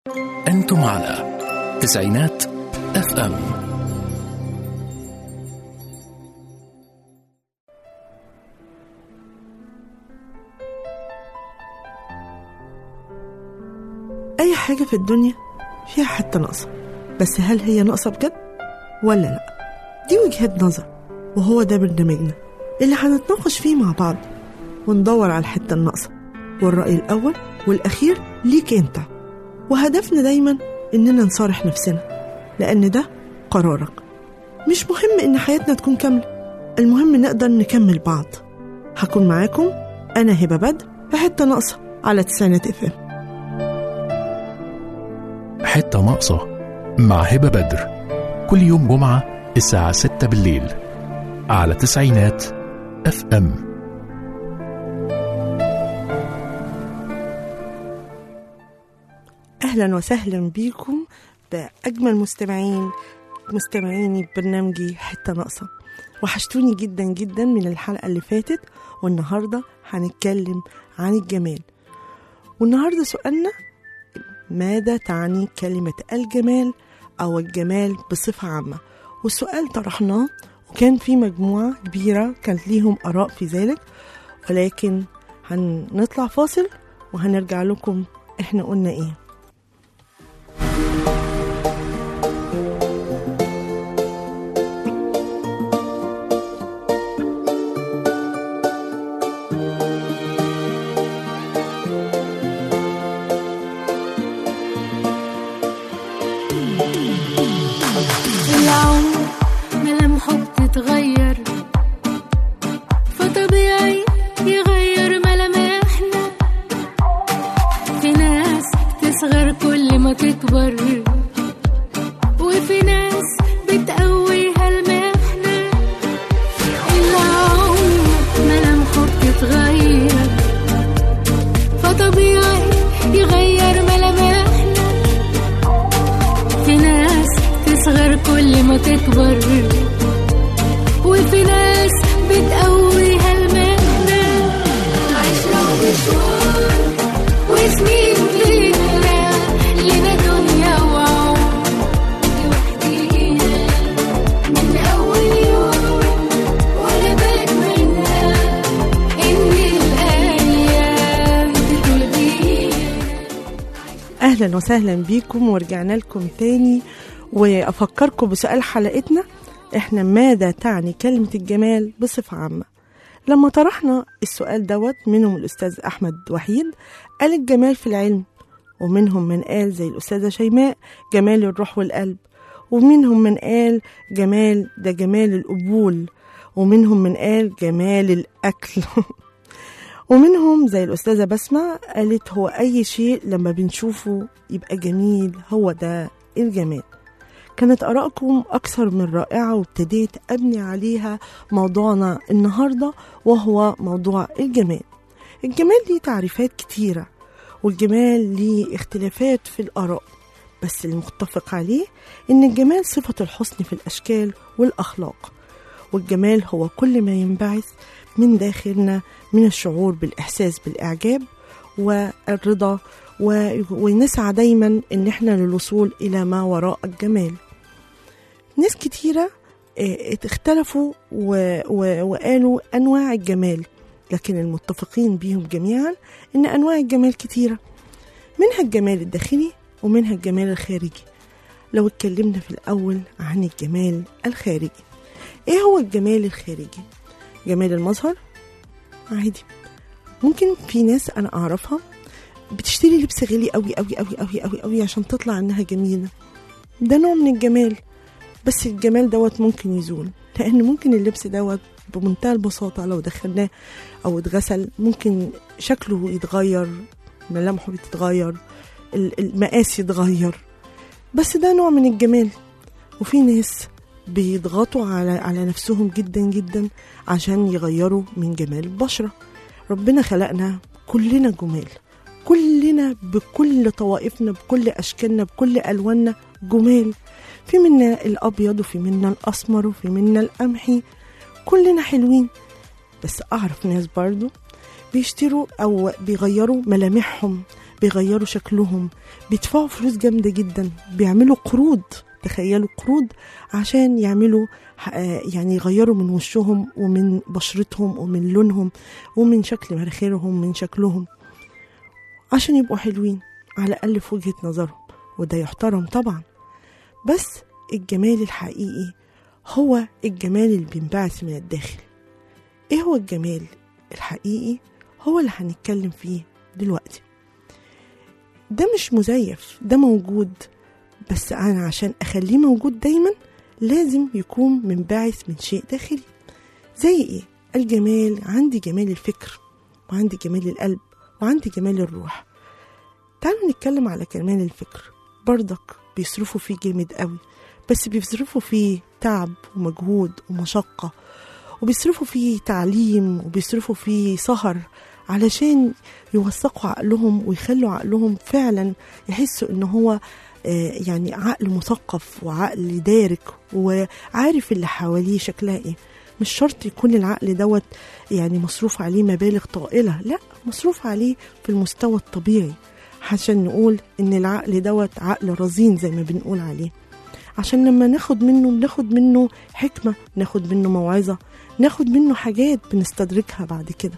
أنتم على تسعينات اف ام أي حاجة في الدنيا فيها حتة ناقصة بس هل هي ناقصة بجد ولا لأ دي وجهة نظر وهو ده برنامجنا اللي هنتناقش فيه مع بعض وندور على الحتة الناقصة والرأي الأول والأخير ليك أنت وهدفنا دايما إننا نصارح نفسنا لأن ده قرارك مش مهم إن حياتنا تكون كاملة المهم نقدر نكمل بعض هكون معاكم أنا هبة بدر في حتة ناقصة على تسعينات اف ام حتة ناقصة مع هبة بدر كل يوم جمعة الساعة 6 بالليل على تسعينات اف ام اهلا وسهلا بيكم باجمل مستمعين مستمعيني ببرنامجي حته ناقصه وحشتوني جدا جدا من الحلقه اللي فاتت والنهارده هنتكلم عن الجمال والنهارده سؤالنا ماذا تعني كلمه الجمال او الجمال بصفه عامه والسؤال طرحناه وكان في مجموعه كبيره كانت ليهم اراء في ذلك ولكن هنطلع فاصل وهنرجع لكم احنا قلنا ايه العمر ملامحه بتتغير فطبيعي يغير ملامحنا في ناس تصغر كل ما تكبر وفي ناس بتقويها المحنة العمر ملامحه بتتغير فطبيعي يغير ملامحنا في ناس تصغر كل ما تكبر وفي ناس بتقويها المهنة عشرة ومشوار وسنين لينا لنا دنيا وعمر لوحدينا من أول يوم ولا بتمنى إن الأيام تطول بينا اهلا وسهلا بيكم ورجعنا لكم تاني وافكركم بسؤال حلقتنا احنا ماذا تعني كلمة الجمال بصفة عامة لما طرحنا السؤال دوت منهم الأستاذ أحمد وحيد قال الجمال في العلم ومنهم من قال زي الأستاذة شيماء جمال الروح والقلب ومنهم من قال جمال ده جمال القبول ومنهم من قال جمال الأكل ومنهم زي الأستاذة بسمة قالت هو أي شيء لما بنشوفه يبقى جميل هو ده الجمال كانت آرائكم أكثر من رائعة وابتديت أبني عليها موضوعنا النهاردة وهو موضوع الجمال الجمال ليه تعريفات كتيرة والجمال ليه اختلافات في الآراء بس المتفق عليه إن الجمال صفة الحسن في الأشكال والأخلاق والجمال هو كل ما ينبعث من داخلنا من الشعور بالإحساس بالإعجاب والرضا و- ونسعى دايما إن احنا للوصول إلى ما وراء الجمال ناس كتيرة اه، اختلفوا و- و- وقالوا أنواع الجمال لكن المتفقين بيهم جميعا إن أنواع الجمال كتيرة منها الجمال الداخلي ومنها الجمال الخارجي لو اتكلمنا في الأول عن الجمال الخارجي ايه هو الجمال الخارجي جمال المظهر عادي ممكن في ناس انا اعرفها بتشتري لبس غالي قوي قوي قوي قوي قوي قوي عشان تطلع انها جميله ده نوع من الجمال بس الجمال دوت ممكن يزول لان ممكن اللبس دوت بمنتهى البساطه لو دخلناه او اتغسل ممكن شكله يتغير ملامحه بتتغير ال- المقاس يتغير بس ده نوع من الجمال وفي ناس بيضغطوا على على نفسهم جدا جدا عشان يغيروا من جمال البشرة ربنا خلقنا كلنا جمال كلنا بكل طوائفنا بكل أشكالنا بكل ألواننا جمال في منا الأبيض وفي منا الأسمر وفي منا القمحي كلنا حلوين بس أعرف ناس برضو بيشتروا أو بيغيروا ملامحهم بيغيروا شكلهم بيدفعوا فلوس جامدة جدا بيعملوا قروض تخيلوا قروض عشان يعملوا ح- آه يعني يغيروا من وشهم ومن بشرتهم ومن لونهم ومن شكل مناخيرهم من شكلهم عشان يبقوا حلوين على الأقل في وجهة نظرهم وده يحترم طبعا بس الجمال الحقيقي هو الجمال اللي بينبعث من الداخل ايه هو الجمال الحقيقي هو اللي هنتكلم فيه دلوقتي ده مش مزيف ده موجود بس انا عشان اخليه موجود دايما لازم يكون منبعث من شيء داخلي زي ايه الجمال عندي جمال الفكر وعندي جمال القلب وعندي جمال الروح تعالوا نتكلم على جمال الفكر برضك بيصرفوا فيه جامد قوي بس بيصرفوا فيه تعب ومجهود ومشقة وبيصرفوا فيه تعليم وبيصرفوا فيه سهر علشان يوثقوا عقلهم ويخلوا عقلهم فعلا يحسوا ان هو آه، يعني عقل مثقف وعقل دارك وعارف اللي حواليه شكلها ايه مش شرط يكون العقل دوت يعني مصروف عليه مبالغ طائلة لا مصروف عليه في المستوى الطبيعي عشان نقول ان العقل دوت عقل رزين زي ما بنقول عليه عشان لما ناخد منه ناخد منه حكمة ناخد منه موعظة ناخد منه حاجات بنستدركها بعد كده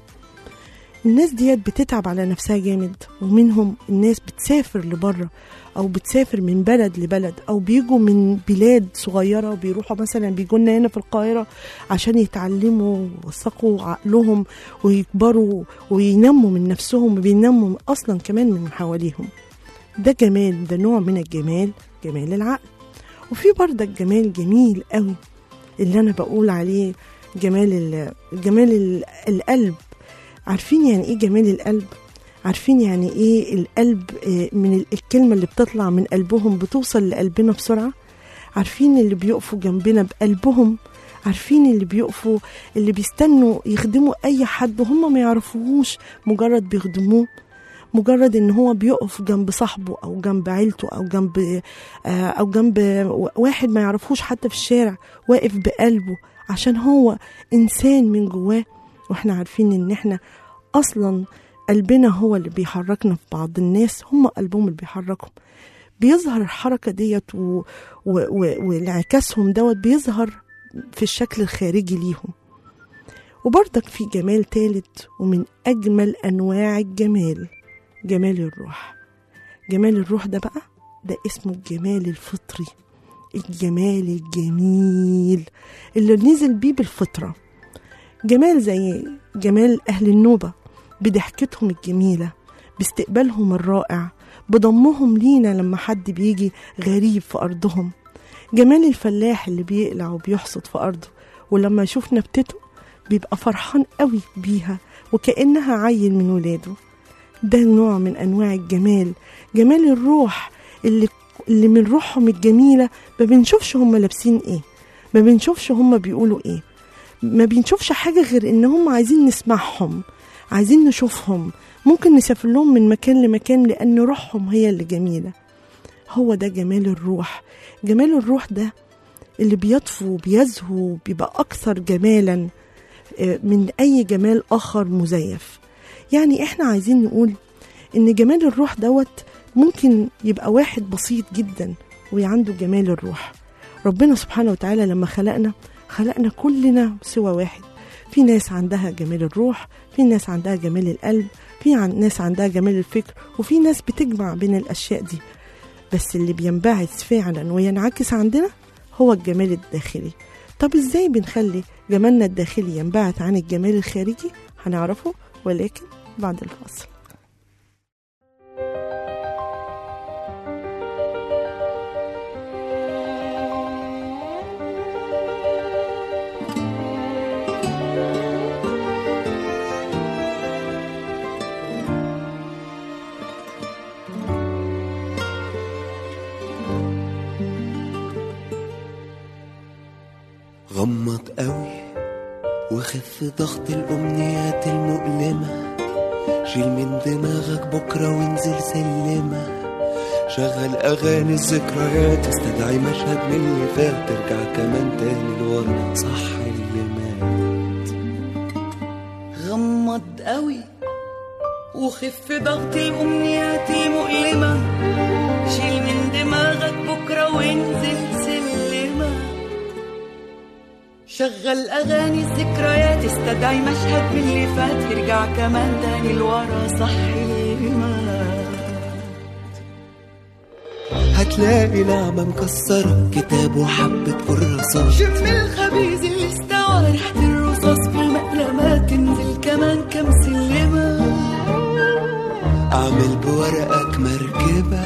الناس ديت بتتعب على نفسها جامد ومنهم الناس بتسافر لبره او بتسافر من بلد لبلد او بيجوا من بلاد صغيره وبيروحوا مثلا بيجوا لنا هنا في القاهره عشان يتعلموا ويوثقوا عقلهم ويكبروا وينموا من نفسهم وبينموا اصلا كمان من حواليهم ده جمال ده نوع من الجمال جمال العقل وفي برضك جمال جميل قوي اللي انا بقول عليه جمال ال- جمال ال- القلب عارفين يعني ايه جمال القلب عارفين يعني ايه القلب آه، من ال- الكلمه اللي بتطلع من قلبهم بتوصل لقلبنا بسرعه عارفين اللي بيقفوا جنبنا بقلبهم عارفين اللي بيقفوا اللي بيستنوا يخدموا اي حد وهم ما يعرفوهوش مجرد بيخدموه مجرد ان هو بيقف جنب صاحبه او جنب عيلته او جنب آه، او جنب واحد ما يعرفوش حتى في الشارع واقف بقلبه عشان هو انسان من جواه واحنا عارفين ان احنا اصلا قلبنا هو اللي بيحركنا في بعض الناس هم قلبهم اللي بيحركهم بيظهر الحركة ديت و... و... و... وانعكاسهم دوت بيظهر في الشكل الخارجي ليهم وبرضك في جمال تالت ومن أجمل أنواع الجمال جمال الروح جمال الروح ده بقى ده اسمه الجمال الفطري الجمال الجميل اللي نزل بيه بالفطرة جمال زي جمال أهل النوبة بضحكتهم الجميلة باستقبالهم الرائع بضمهم لينا لما حد بيجي غريب في أرضهم جمال الفلاح اللي بيقلع وبيحصد في أرضه ولما يشوف نبتته بيبقى فرحان قوي بيها وكأنها عيل من ولاده ده نوع من أنواع الجمال جمال الروح اللي اللي من روحهم الجميلة ما بنشوفش هم لابسين ايه ما بنشوفش هم بيقولوا ايه ما بنشوفش حاجة غير ان هم عايزين نسمعهم عايزين نشوفهم ممكن نسافر لهم من مكان لمكان لأن روحهم هي اللي جميلة هو ده جمال الروح جمال الروح ده اللي بيطفو وبيزهو بيبقى أكثر جمالا آه، من أي جمال آخر مزيف يعني إحنا عايزين نقول إن جمال الروح دوت ممكن يبقى واحد بسيط جدا وعنده جمال الروح ربنا سبحانه وتعالى لما خلقنا خلقنا كلنا سوى واحد في ناس عندها جمال الروح في ناس عندها جمال القلب في عن ناس عندها جمال الفكر وفي ناس بتجمع بين الأشياء دي بس اللي بينبعث فعلا وينعكس عندنا هو الجمال الداخلي طب ازاي بنخلي جمالنا الداخلي ينبعث عن الجمال الخارجي هنعرفه ولكن بعد الفاصل غمض قوي وخف ضغط الأمنيات المؤلمة شيل من دماغك بكرة وانزل سلمة شغل أغاني الذكريات استدعي مشهد من اللي فات ترجع كمان تاني لورا صح اللي مات غمض قوي وخف ضغط الأمنيات شغل أغاني الذكريات استدعي مشهد من اللي فات يرجع كمان تاني لورا صحي ما هتلاقي نعمة مكسرة كتاب وحبة كراسات شم الخبيز اللي استوى ريحة الرصاص في المقلمات تنزل كمان كم سلمة أعمل بورقك مركبة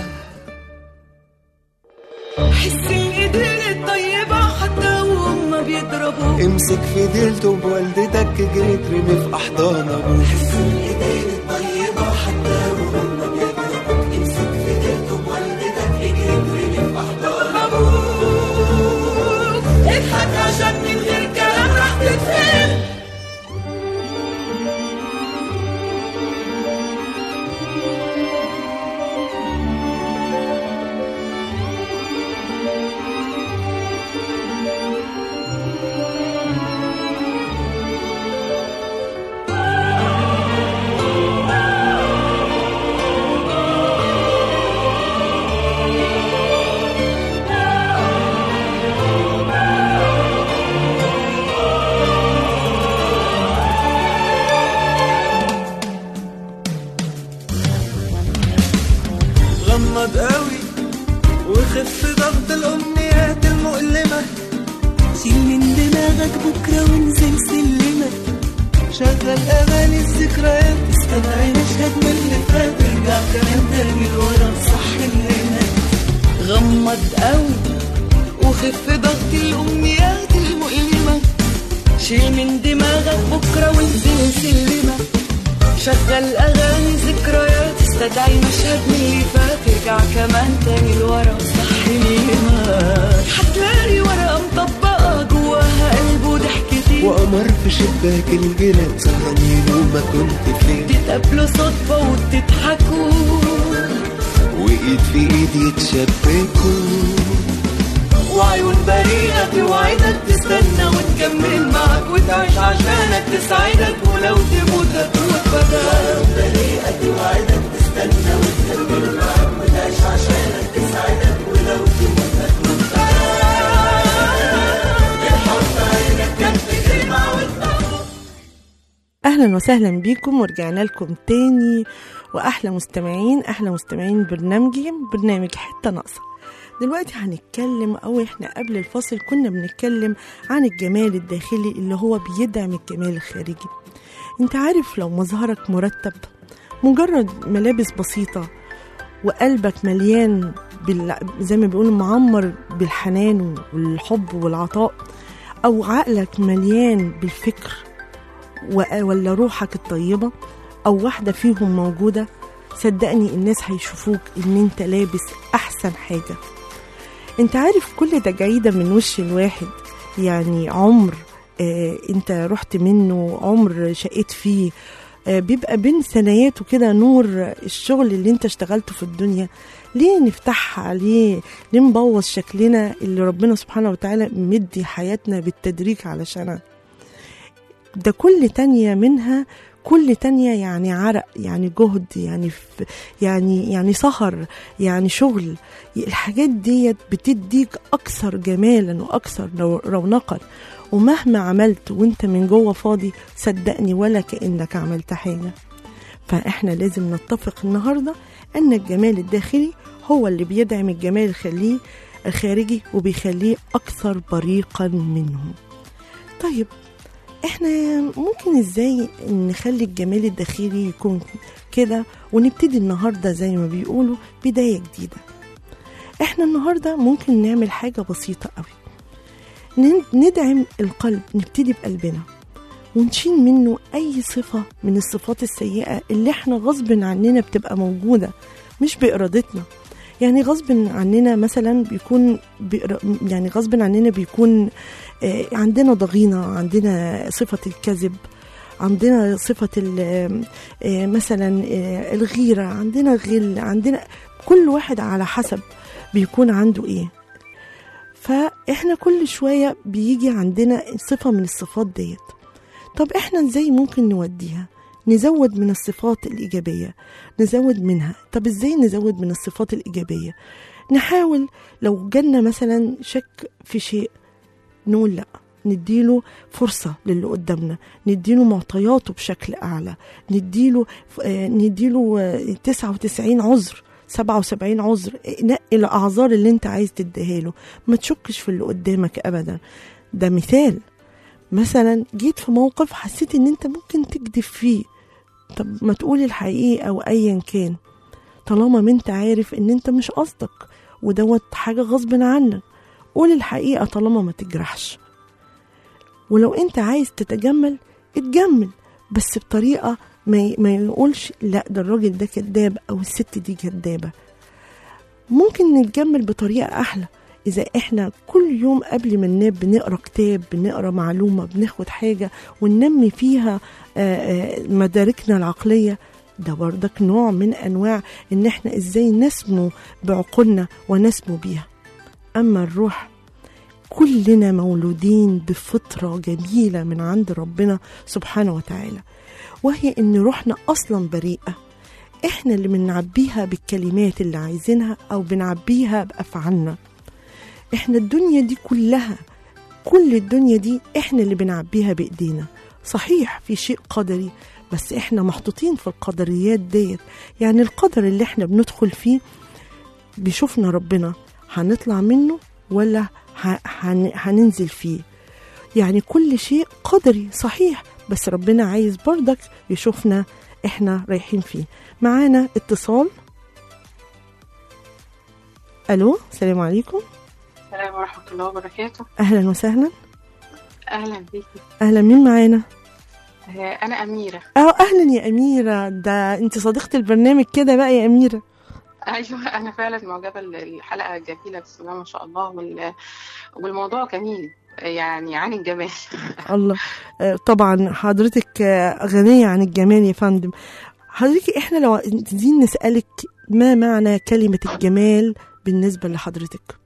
حس الإيدين الطيبة حتى وهم بيضربوا امسك في ديلته بوالدتك جري ترمي في أحضان أبوك حس الإيدين الطيبة حتى وهم بيضربوك امسك في ديلته بوالدتك جري ترمي في أحضان أبوك اضحك عشان من غير كلام راح تتفهم غمض قوي وخف ضغط الأمنيات المؤلمة شيل من دماغك بكرة وانزل سلمة شغل أغاني الذكريات استدعي مشهد من اللي فات ارجع كمان تاني لورا صح الليلة غمض قوي وخف ضغط الأمنيات المؤلمة شيل من دماغك بكرة وانزل سلمة شغل أغاني ذكريات استدعي مشهد من اللي فات ارجع كمان تاني لورا صح الليلة هتلاقي ورقة مطبقة جواها قلب وضحكتين وقمر في شباك الجنان سهران يوم ما كنت فين تتقابلوا صدفة وتضحكوا وإيد في إيد يتشبكوا وعيون بريئة توعدك تستنى وتكمل معك وتعيش عشانك تسعدك ولو تموت هتموت بدل بريئة توعدك تستنى وتكمل معك وتعيش عشانك تسعدك ولو تموت هتموت الحب عينك كانت تجمع وتموت اهلا وسهلا بيكم ورجعنا لكم تاني واحلى مستمعين احلى مستمعين برنامجي برنامج حته ناقصه دلوقتي هنتكلم او احنا قبل الفاصل كنا بنتكلم عن الجمال الداخلي اللي هو بيدعم الجمال الخارجي انت عارف لو مظهرك مرتب مجرد ملابس بسيطة وقلبك مليان بال... زي ما بيقولوا معمر بالحنان والحب والعطاء أو عقلك مليان بالفكر و- ولا روحك الطيبة أو واحدة فيهم موجودة صدقني الناس هيشوفوك إن أنت لابس أحسن حاجة أنت عارف كل تجعيدة من وش الواحد يعني عمر آه أنت رحت منه عمر شقيت فيه آه بيبقى بين ثناياته كده نور الشغل اللي انت اشتغلته في الدنيا ليه نفتحها ليه ليه نبوظ شكلنا اللي ربنا سبحانه وتعالى مدي حياتنا بالتدريج علشانها ده كل تانية منها كل تانية يعني عرق يعني جهد يعني ف يعني يعني سهر يعني شغل الحاجات ديت بتديك أكثر جمالا وأكثر رو- رونقا ومهما عملت وانت من جوه فاضي صدقني ولا كأنك عملت حاجة فاحنا لازم نتفق النهارده ان الجمال الداخلي هو اللي بيدعم الجمال الخليه الخارجي وبيخليه اكثر بريقا منه طيب احنا ممكن ازاي نخلي الجمال الداخلي يكون كده ونبتدي النهارده زي ما بيقولوا بدايه جديده احنا النهارده ممكن نعمل حاجه بسيطه قوي ن- ندعم القلب نبتدي بقلبنا ونشيل منه اي صفه من الصفات السيئه اللي احنا غصب عننا بتبقى موجوده مش بارادتنا يعني غصب عننا مثلا بيكون بإر- يعني غصب عننا بيكون آه، عندنا ضغينه عندنا صفه الكذب عندنا صفة ال- آه، مثلا آه، الغيرة عندنا غل عندنا كل واحد على حسب بيكون عنده ايه فاحنا كل شوية بيجي عندنا صفة من الصفات ديت طب احنا ازاي ممكن نوديها نزود من الصفات الإيجابية نزود منها طب ازاي نزود من الصفات الإيجابية نحاول لو جالنا مثلا شك في شيء نقول لا نديله فرصة للي قدامنا نديله معطياته بشكل أعلى نديله آه، نديله آه، 99 عذر 77 عذر نقي الأعذار اللي انت عايز تديها له ما تشكش في اللي قدامك أبدا ده مثال مثلا جيت في موقف حسيت ان انت ممكن تكذب فيه طب ما تقول الحقيقة او ايا كان طالما ما انت عارف ان انت مش قصدك ودوت حاجة غصب عنك قول الحقيقة طالما ما تجرحش ولو انت عايز تتجمل اتجمل بس بطريقة ما, ي- ما يقولش لا ده الراجل ده كذاب او الست دي كذابة ممكن نتجمل بطريقة احلى إذا إحنا كل يوم قبل ما ننام بنقرا كتاب بنقرا معلومة بناخد حاجة وننمي فيها آه، آه، مداركنا العقلية ده بردك نوع من أنواع إن إحنا إزاي نسمو بعقولنا ونسمو بيها أما الروح كلنا مولودين بفطرة جميلة من عند ربنا سبحانه وتعالى وهي إن روحنا أصلا بريئة إحنا اللي بنعبيها بالكلمات اللي عايزينها أو بنعبيها بأفعالنا احنا الدنيا دي كلها كل الدنيا دي احنا اللي بنعبيها بايدينا صحيح في شيء قدري بس احنا محطوطين في القدريات ديت يعني القدر اللي احنا بندخل فيه بيشوفنا ربنا هنطلع منه ولا ه- هن- هننزل فيه يعني كل شيء قدري صحيح بس ربنا عايز برضك يشوفنا احنا رايحين فيه معانا اتصال الو السلام عليكم السلام ورحمة الله وبركاته اهلا وسهلا أهلا بيكي اهلا مين معانا آه، أنا أميرة اه اهلا يا اميره ده انت صديقه البرنامج كده بقى يا اميره أيوة أنا فعلا معجبة الحلقة جميلة بسم الله ما شاء الله وال... والموضوع جميل يعني عن الجمال الله آه طبعا حضرتك آه غنيه عن الجمال يا فندم حضرتك احنا لو عايزين نسالك ما معنى كلمه الجمال بالنسبه لحضرتك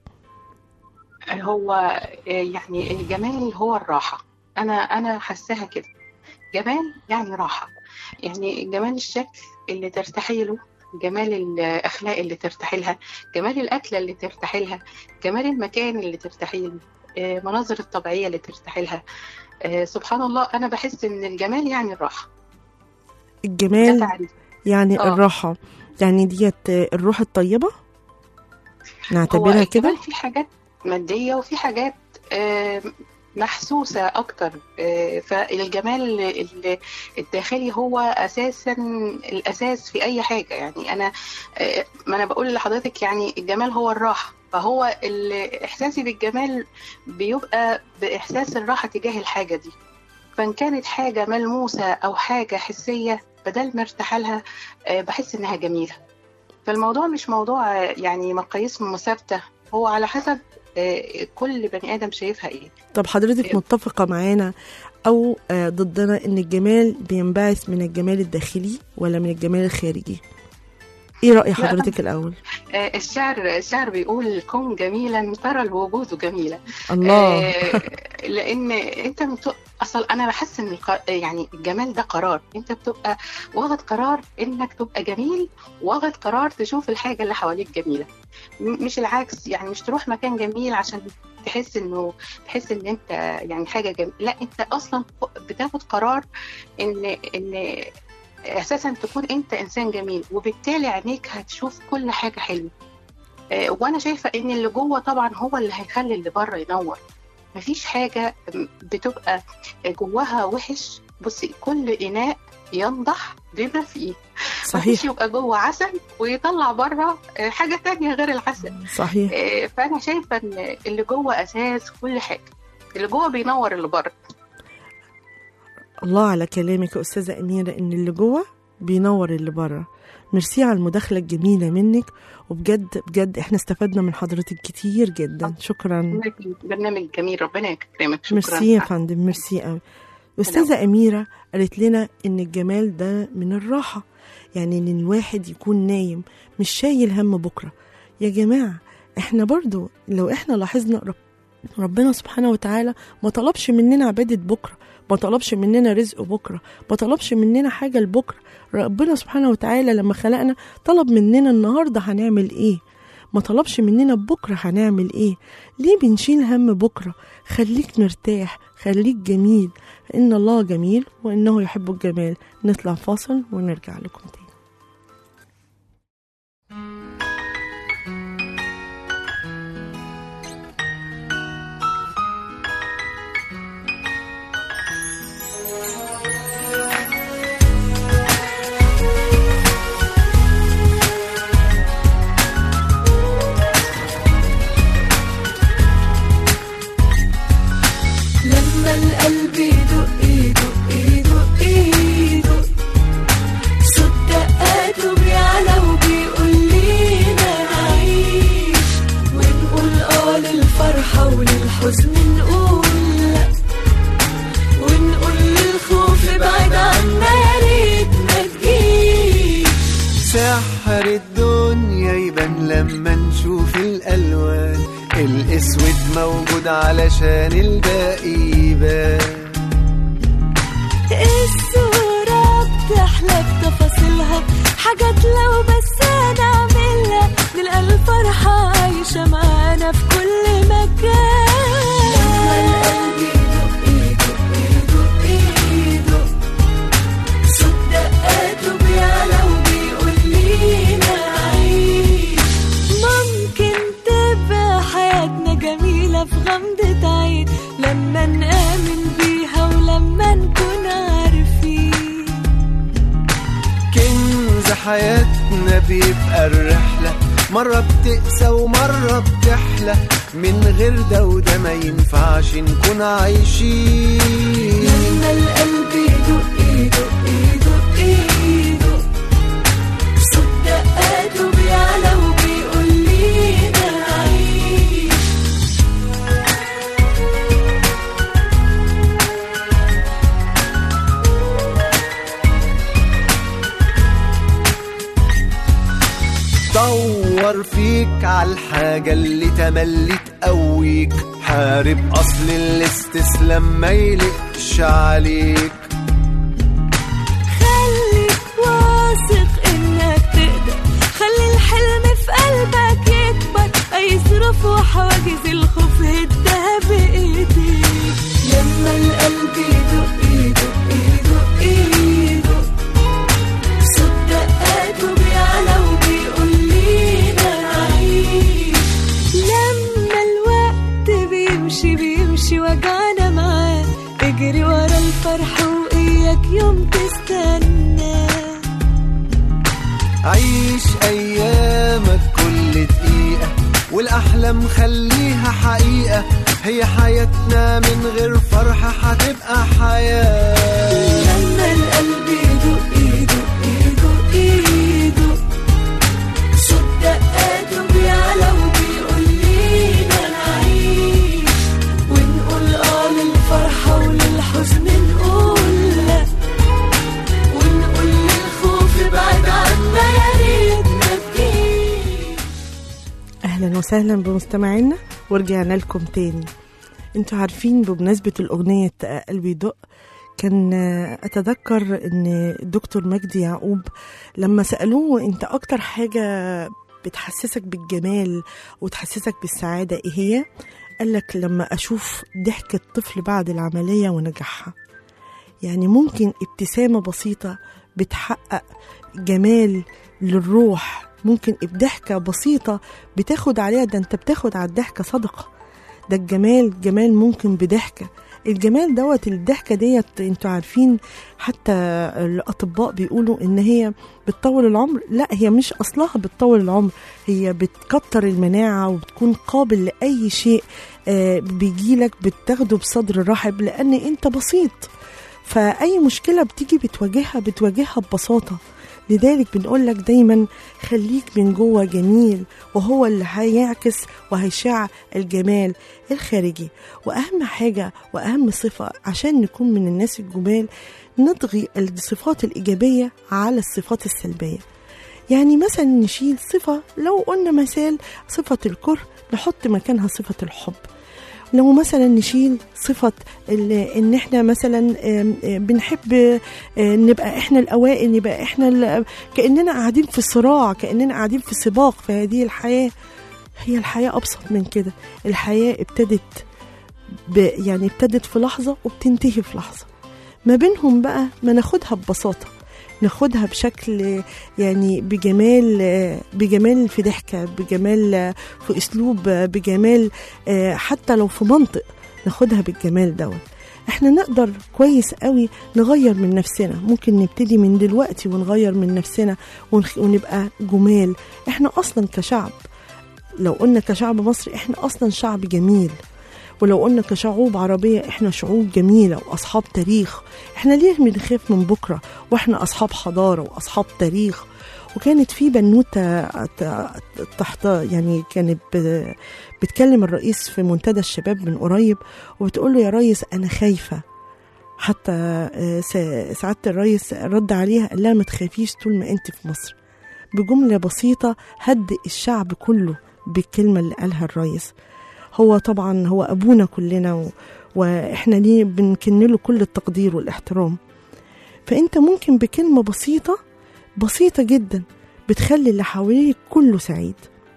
هو آه، يعني الجمال هو الراحة أنا أنا حاساها كده جمال يعني راحة يعني جمال الشكل اللي ترتاحي له جمال الأخلاق اللي ترتاحي لها جمال الأكلة اللي ترتاحي لها جمال المكان اللي ترتاحي له آه، مناظر الطبيعية اللي ترتاحي لها آه، سبحان الله أنا بحس إن الجمال يعني الراحة ده الجمال تعريف يعني آه. الراحه يعني ديت آه، الروح الطيبه هو نعتبرها كده الجمال في حاجات مادية وفي حاجات آه، محسوسة أكتر آه، فالجمال ال- الداخلي هو أساسا الأساس في أي حاجة يعني أنا آه، ما أنا بقول لحضرتك يعني الجمال هو الراحة فهو ال- إحساسي بالجمال بيبقى بإحساس الراحة تجاه الحاجة دي فإن كانت حاجة ملموسة أو حاجة حسية بدل ما ارتاح لها آه، بحس إنها جميلة فالموضوع مش موضوع آه، يعني مقاييس ثابتة هو على حسب آه، كل بني آدم شايفها إيه طب حضرتك متفقة معانا أو آه، ضدنا إن الجمال بينبعث من الجمال الداخلي ولا من الجمال الخارجي؟ إيه رأي حضرتك الأول؟ آه، الشعر الشعر بيقول كن جميلا ترى الوجود جميلة الله آه، لان انت بت... اصل انا بحس ان الق... يعني الجمال ده قرار انت بتبقى واخد قرار انك تبقى جميل واخد قرار تشوف الحاجه اللي حواليك جميله م- مش العكس يعني مش تروح مكان جميل عشان تحس انه تحس ان انت يعني حاجه جميله لا انت اصلا بتاخد قرار ان ان اساسا تكون انت انسان جميل وبالتالي عينيك هتشوف كل حاجه حلوه آه، وانا شايفه ان اللي جوه طبعا هو اللي هيخلي اللي بره ينور مفيش حاجه بتبقى جواها وحش بصي كل اناء ينضح بما فيه مفيش صحيح يبقى جوه عسل ويطلع بره آه، حاجه تانية غير العسل صحيح آه، فانا شايفه ان اللي جوه اساس كل حاجه اللي جوه بينور اللي بره الله على كلامك يا أستاذة أميرة إن اللي جوه بينور اللي بره ميرسي على المداخلة الجميلة منك وبجد بجد احنا استفدنا من حضرتك كتير جدا شكرا برنامج جميل ربنا يكرمك شكرا ميرسي يا فندم ميرسي قوي أستاذة أميرة قالت لنا إن الجمال ده من الراحة يعني إن الواحد يكون نايم مش شايل هم بكرة يا جماعة إحنا برضو لو إحنا لاحظنا رب ربنا سبحانه وتعالى ما طلبش مننا عبادة بكرة ما طلبش مننا رزق بكرة ما طلبش مننا حاجة لبكرة ربنا سبحانه وتعالى لما خلقنا طلب مننا النهاردة هنعمل إيه ما طلبش مننا بكرة هنعمل ايه ليه بنشيل هم بكرة خليك مرتاح خليك جميل إن الله جميل وإنه يحب الجمال نطلع فاصل ونرجع لكم تاني لما القلب يدق يدق يدق يدق صوت دقاته بيعلى وبيقول لينا نعيش ونقول اه للفرحة وللحزن نقول لا ونقول للخوف ابعد عنا يا ريت ما تجيش سحر الدنيا يبان لما نشوف الألوان الأسود موجود علشان الباقي يبان الصورة بتحلى بتفاصيلها حاجات لو بس هنعملها نلقى الفرحة عايشة معانا في كل مكان لما القلب يدق يدق يدق يدق صوت دقاته بيعلى وبيقول لينا عيش ممكن تبقى حياتنا جميلة في غمضة عين لما نآمن بيها ولما نكون عارفين كنز حياتنا بيبقى الرحلة مرة بتقسى ومرة بتحلى من غير ده وده ما ينفعش نكون عايشين لما القلب يدق يدق يدق يدق صوت دقاته بيعلى وبيقول لينا عيش دور فيك على الحاجة اللي تملي تقويك حارب أصل الاستسلام ما يلقش عليك خليك واثق انك تقدر خلي الحلم في قلبك يكبر اي ظروف وحواجز الخوف هدها بايديك لما القلب يدق يدق يدق يدق صوت دقاته بيعلى وبيقول لينا نعيش لما الوقت بيمشي بيمشي وجعنا معاه اجري ورا الفرح واياك يوم تستنى عيش أيامك كل دقيقة والأحلام خليها حقيقة هي حياتنا من غير فرحة هتبقى حياة لما القلب يدق يدق يدق يدق صوت دقاته بيعلى وبيقول لينا نعيش ونقول اه للفرحة وللحزن نقول لا ونقول للخوف ابعد عنا يا ريت ما تجيش اهلا وسهلا بمستمعينا ورجعنا لكم تاني انتوا عارفين بمناسبة الأغنية قلبي يدق كان أتذكر إن الدكتور مجدي يعقوب لما سألوه أنت أكتر حاجة بتحسسك بالجمال وتحسسك بالسعادة إيه هي؟ قال لك لما أشوف ضحك الطفل بعد العملية ونجاحها يعني ممكن ابتسامة بسيطة بتحقق جمال للروح ممكن بضحكة بسيطة بتاخد عليها ده انت بتاخد على الضحكة صدقة ده الجمال جمال ممكن بضحكة الجمال دوت الضحكة ديت انتوا عارفين حتى الأطباء بيقولوا إن هي بتطول العمر لا هي مش أصلها بتطول العمر هي بتكتر المناعة وبتكون قابل لأي شيء آه، بيجيلك بتاخده بصدر رحب لأن أنت بسيط فأي مشكلة بتيجي بتواجهها بتواجهها ببساطة لذلك بنقول لك دايما خليك من جوه جميل وهو اللي هيعكس وهيشع الجمال الخارجي واهم حاجه واهم صفه عشان نكون من الناس الجمال نطغي الصفات الايجابيه على الصفات السلبيه يعني مثلا نشيل صفه لو قلنا مثال صفه الكره نحط مكانها صفه الحب لو مثلا نشيل صفة ال- ان احنا مثلا آم، آم، بنحب آه، نبقى احنا الاوائل نبقى احنا ال- كاننا قاعدين في صراع كاننا قاعدين في سباق في هذه الحياه هي الحياه ابسط من كده الحياه ابتدت ب يعني ابتدت في لحظه وبتنتهي في لحظه ما بينهم بقى ما ناخدها ببساطه ناخدها بشكل يعني بجمال بجمال في ضحكه بجمال في اسلوب بجمال آه، حتى لو في منطق ناخدها بالجمال دوت احنا نقدر كويس قوي نغير من نفسنا ممكن نبتدي من دلوقتي ونغير من نفسنا ونخ- ونبقى جمال احنا اصلا كشعب لو قلنا كشعب مصري احنا اصلا شعب جميل ولو قلنا كشعوب عربية احنا شعوب جميلة واصحاب تاريخ احنا ليه بنخاف من بكرة واحنا اصحاب حضارة واصحاب تاريخ وكانت في بنوتة ت- تحت يعني كانت ب- بتكلم الرئيس في منتدى الشباب من قريب وبتقول له يا ريس انا خايفة حتى آه، س- سعادة الرئيس رد عليها قال لها ما تخافيش طول ما انت في مصر بجملة بسيطة هدئ الشعب كله بالكلمة اللي قالها الرئيس هو طبعا هو أبونا كلنا و... وإحنا ليه بنكن له كل التقدير والاحترام فأنت ممكن بكلمة بسيطة بسيطة جدا بتخلي اللي حواليك كله سعيد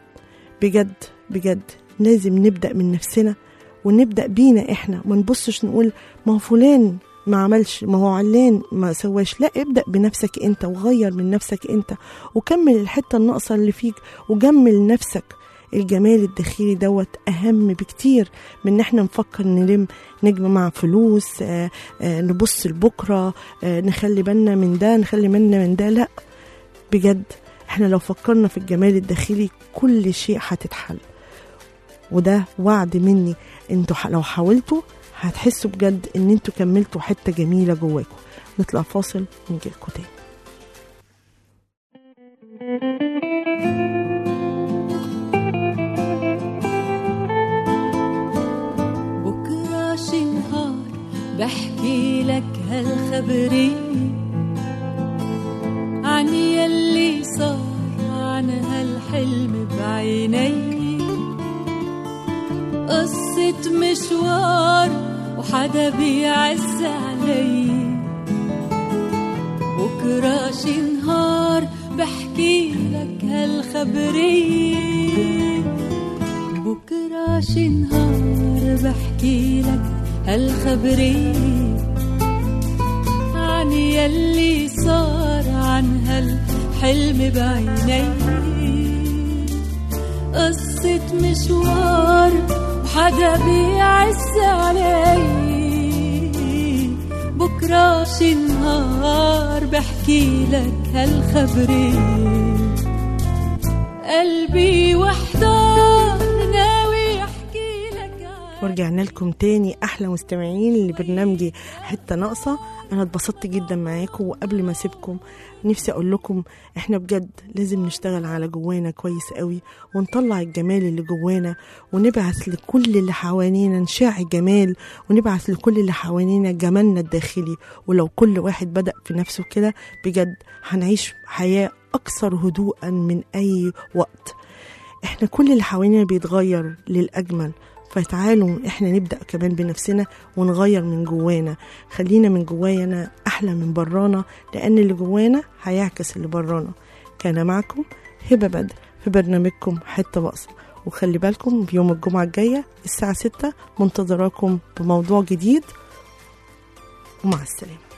بجد بجد لازم نبدأ من نفسنا ونبدأ بينا إحنا ما نبصش نقول ما هو فلان ما عملش ما هو علان ما سواش لا ابدأ بنفسك انت وغير من نفسك انت وكمل الحتة الناقصة اللي فيك وجمل نفسك الجمال الداخلي دوت أهم بكتير من إن احنا نفكر نلم نجمع فلوس آه آه نبص لبكرة آه نخلي بالنا من ده نخلي بالنا من ده لا بجد احنا لو فكرنا في الجمال الداخلي كل شيء هتتحل وده وعد مني انتوا ح- لو حاولتوا هتحسوا بجد ان انتوا كملتوا حته جميله جواكم نطلع فاصل ونجيلكوا تاني بكرة شي نهار بحكي لك هالخبرية عن يلي صار عن هالحلم بعيني قصة مشوار وحدا بيعز علي بكرة شي نهار بحكي لك هالخبرية بكرة شي نهار بحكي لك هالخبرية عن يلي صار عن هالحلم بعيني قصة مشوار وحدا بيعز علي بكرة شي نهار بحكي لك هالخبرية قلبي وحدار ناوي احكي لك عن ورجعنا لكم تاني احلى مستمعين لبرنامجي حته ناقصه انا اتبسطت جدا معاكم وقبل ما اسيبكم نفسي اقول لكم احنا بجد لازم نشتغل على جوانا كويس قوي ونطلع الجمال اللي جوانا ونبعث لكل اللي حوالينا نشاع الجمال ونبعث لكل اللي حوالينا جمالنا الداخلي ولو كل واحد بدأ في نفسه كده بجد هنعيش حياة أكثر هدوءا من أي وقت احنا كل اللي حوالينا بيتغير للأجمل فتعالوا احنا نبدأ كمان بنفسنا ونغير من جوانا خلينا من جوانا أحلى من برانا لأن اللي جوانا هيعكس اللي برانا كان معكم هبة بدر في برنامجكم حتة بقصة وخلي بالكم في يوم الجمعة الجاية الساعة 6 منتظراكم بموضوع جديد ومع السلامة